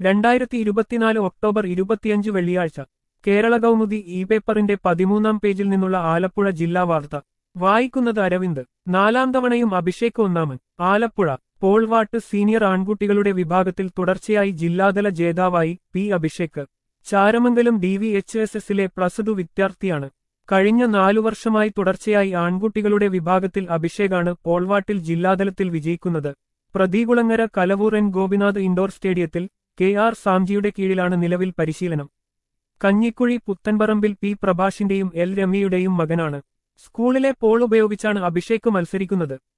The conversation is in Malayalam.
രണ്ടായിരത്തി ഇരുപത്തിനാല് ഒക്ടോബർ ഇരുപത്തിയഞ്ച് വെള്ളിയാഴ്ച കേരള കൗമുദി ഇ പേപ്പറിന്റെ പതിമൂന്നാം പേജിൽ നിന്നുള്ള ആലപ്പുഴ ജില്ലാ വാർത്ത വായിക്കുന്നത് അരവിന്ദ് നാലാം തവണയും അഭിഷേക് ഒന്നാമൻ ആലപ്പുഴ പോൾവാട്ട് സീനിയർ ആൺകുട്ടികളുടെ വിഭാഗത്തിൽ തുടർച്ചയായി ജില്ലാതല ജേതാവായി P Abhishek Charamangalam D V H S എസിലെ പ്ലസ് ടു വിദ്യാർത്ഥിയാണ് കഴിഞ്ഞ നാലു വർഷമായി തുടർച്ചയായി ആൺകുട്ടികളുടെ വിഭാഗത്തിൽ അഭിഷേകാണ് പോൾവാട്ടിൽ ജില്ലാതലത്തിൽ വിജയിക്കുന്നത് പ്രതീകുളങ്ങര കലവൂർ എൻ ഗോപിനാഥ് ഇൻഡോർ സ്റ്റേഡിയത്തിൽ കെ ആർ സാംജിയുടെ കീഴിലാണ് നിലവിൽ പരിശീലനം കഞ്ഞിക്കുഴി പുത്തൻപറമ്പിൽ പി പ്രഭാഷിന്റെയും എൽ രമ്യയുടെയും മകനാണ് സ്കൂളിലെ പോൾ ഉപയോഗിച്ചാണ് അഭിഷേക് മത്സരിക്കുന്നത്